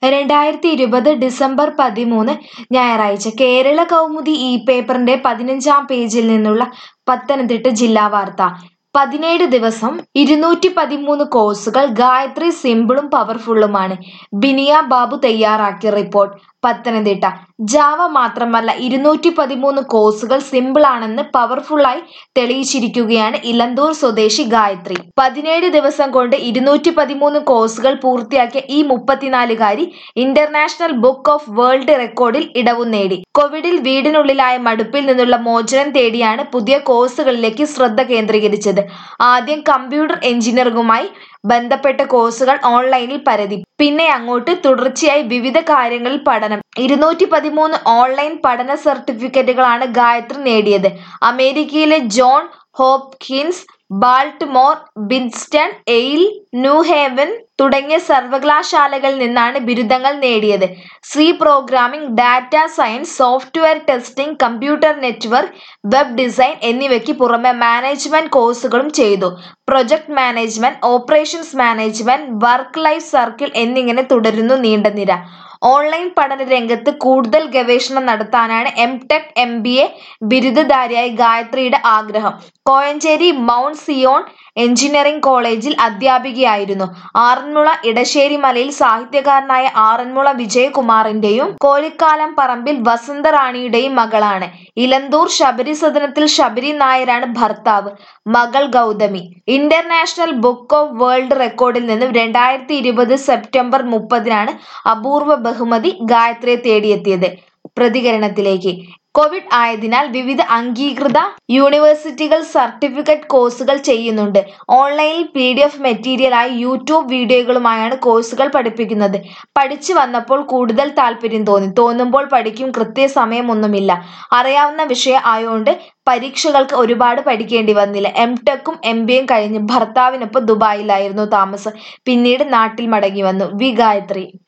രണ്ടായിരത്തി ഇരുപത് ഡിസംബർ പതിമൂന്ന് ഞായറാഴ്ച കേരള കൗമുദി ഈ പേപ്പറിന്റെ പതിനഞ്ചാം പേജിൽ നിന്നുള്ള പത്തനംതിട്ട ജില്ലാ വാർത്ത പതിനേഴ് ദിവസം ഇരുന്നൂറ്റി പതിമൂന്ന് കോഴ്സുകൾ ഗായത്രി സിമ്പിളും പവർഫുള്ളുമാണ് ബിനിയ ബാബു തയ്യാറാക്കിയ റിപ്പോർട്ട് പത്തനംതിട്ട ജാവ മാത്രമല്ല ഇരുന്നൂറ്റി പതിമൂന്ന് കോഴ്സുകൾ സിമ്പിൾ ആണെന്ന് പവർഫുള്ളായി തെളിയിച്ചിരിക്കുകയാണ് ഇലന്തൂർ സ്വദേശി ഗായത്രി പതിനേഴ് ദിവസം കൊണ്ട് ഇരുന്നൂറ്റി പതിമൂന്ന് കോഴ്സുകൾ പൂർത്തിയാക്കിയ ഈ മുപ്പത്തിനാലുകാരി ഇന്റർനാഷണൽ ബുക്ക് ഓഫ് വേൾഡ് റെക്കോർഡിൽ ഇടവും നേടി കോവിഡിൽ വീടിനുള്ളിലായ മടുപ്പിൽ നിന്നുള്ള മോചനം തേടിയാണ് പുതിയ കോഴ്സുകളിലേക്ക് ശ്രദ്ധ കേന്ദ്രീകരിച്ചത് ആദ്യം കമ്പ്യൂട്ടർ എഞ്ചിനീയറിംഗുമായി ബന്ധപ്പെട്ട കോഴ്സുകൾ ഓൺലൈനിൽ പരതി പിന്നെ അങ്ങോട്ട് തുടർച്ചയായി വിവിധ കാര്യങ്ങളിൽ പഠനം ഇരുന്നൂറ്റി പതിമൂന്ന് ഓൺലൈൻ പഠന സർട്ടിഫിക്കറ്റുകളാണ് ഗായത്രി നേടിയത് അമേരിക്കയിലെ ജോൺ ഹോപ്കിൻസ് ബാൾട്ടിമോർ ബിൻസ്റ്റൺ എയിൽ ന്യൂഹേവൻ തുടങ്ങിയ സർവകലാശാലകളിൽ നിന്നാണ് ബിരുദങ്ങൾ നേടിയത് C programming data science software testing computer network web design എന്നിവയ്ക്ക് പുറമെ മാനേജ്മെന്റ് കോഴ്സുകളും ചെയ്തു project management operations management work life circle എന്നിങ്ങനെ തുടരുന്നു നീണ്ട നിര ഓൺലൈൻ പഠന രംഗത്ത് കൂടുതൽ ഗവേഷണം നടത്താനാണ് M Tech M B A ബിരുദധാരിയായ ഗായത്രിയുടെ ആഗ്രഹം കോയഞ്ചേരി മൗണ്ട് സിയോൺ എഞ്ചിനീയറിംഗ് കോളേജിൽ അധ്യാപികയായിരുന്നു ആറന്മുള ഇടശ്ശേരി മലയിൽ സാഹിത്യകാരനായ ആറന്മുള വിജയകുമാറിന്റെയും കോലിക്കാലം പറമ്പിൽ വസന്തറാണിയുടെയും മകളാണ് ഇലന്തൂർ ശബരി സദനത്തിൽ ശബരി നായരാണ് ഭർത്താവ് മകൾ Gauthami international book of world റെക്കോർഡിൽ നിന്നും രണ്ടായിരത്തി ഇരുപത് സെപ്റ്റംബർ മുപ്പതിനാണ് അപൂർവ ബഹുമതി ഗായത്രിയെ തേടിയെത്തിയത് പ്രതികരണത്തിലേക്ക് കോവിഡ് ആയതിനാൽ വിവിധ അംഗീകൃത യൂണിവേഴ്സിറ്റികൾ സർട്ടിഫിക്കറ്റ് കോഴ്സുകൾ ചെയ്യുന്നുണ്ട് ഓൺലൈനിൽ പി ഡി എഫ് മെറ്റീരിയലായി യൂട്യൂബ് വീഡിയോകളുമായാണ് കോഴ്സുകൾ പഠിപ്പിക്കുന്നത് പഠിച്ചു വന്നപ്പോൾ കൂടുതൽ താല്പര്യം തോന്നി തോന്നുമ്പോൾ പഠിക്കും കൃത്യസമയമൊന്നുമില്ല അറിയാവുന്ന വിഷയം ആയതുകൊണ്ട് പരീക്ഷകൾക്ക് ഒരുപാട് പഠിക്കേണ്ടി വന്നില്ല എം ടെക്കും എം ബിയും കഴിഞ്ഞ് ഭർത്താവിനൊപ്പം ദുബായിലായിരുന്നു താമസം പിന്നീട് നാട്ടിൽ മടങ്ങി വന്നു വി ഗായത്രി